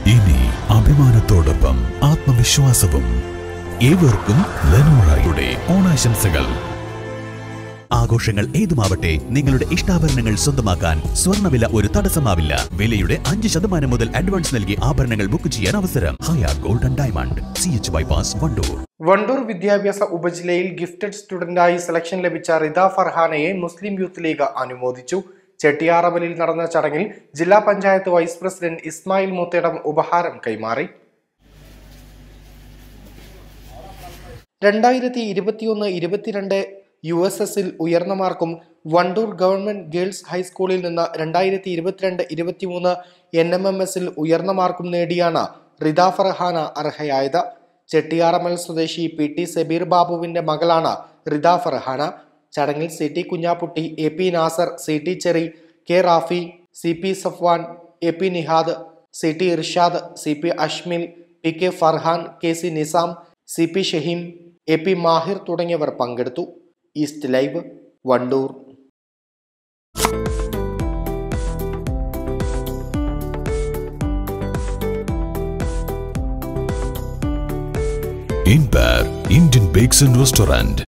ഇനി അഭിമാനത്തോടൊപ്പം ആത്മവിശ്വാസവും ഏവർക്കും ലെനോറയുടെ ഓണാശംസകൾ ആഘോഷങ്ങൾ ഏതുമാവട്ടെ നിങ്ങളുടെ ഇഷ്ടാഭരണങ്ങൾ സ്വന്തമാക്കാൻ സ്വർണ്ണവില ഒരു തടസ്സമാവില്ല വിലയുടെ അഞ്ച് ശതമാനം മുതൽ അഡ്വാൻസ് നൽകി ആഭരണങ്ങൾ ബുക്ക് ചെയ്യാൻ അവസരം Haya golden diamond C H bypass Wandoor Wandoor വിദ്യാഭ്യാസ ഉപജില്ലയിൽ ഗിഫ്റ്റഡ് സ്റ്റുഡന്റായി സെലക്ഷൻ ലഭിച്ച റിദ ഫർഹാനയെ മുസ്ലിം യൂത്ത് ലീഗ് അനുമോദിച്ചു ചെട്ടിയാറവലിൽ നടന്ന ചടങ്ങിൽ ജില്ലാ പഞ്ചായത്ത് വൈസ് പ്രസിഡന്റ് ഇസ്മായിൽ മൂത്തേടം ഉപഹാരം കൈമാറി രണ്ടായിരത്തി ഇരുപത്തിയൊന്ന് ഇരുപത്തിരണ്ട് യു എസ് എസിൽ ഉയർന്ന മാർക്കും വണ്ടൂർ ഗവൺമെന്റ് ഗേൾസ് ഹൈസ്കൂളിൽ നിന്ന് രണ്ടായിരത്തി ഇരുപത്തിരണ്ട് ഇരുപത്തിമൂന്ന് എൻ എം എം എസിൽ ഉയർന്ന മാർക്കും നേടിയാണ് റിദ ഫർഹാന അർഹയായത് ചെട്ടിയാറമൽ സ്വദേശി പി ടി സബീർ ബാബുവിന്റെ മകളാണ് റിദ ഫർഹാന ചടങ്ങിൽ C T Kunhapputty A P Nasar C T Cherry K Rafi C P Safwan A P Nihad C T Irshad C P Ashmil P K Farhan K C Nizam C P Shaheem A P Mahir തുടങ്ങിയവർ പങ്കെടുത്തു ഈസ്റ്റ് ലൈവ് വണ്ടൂർ ഇൻപാർ ഇന്ത്യൻ ബേക്സ് ആൻഡ് റെസ്റ്റോറന്റ്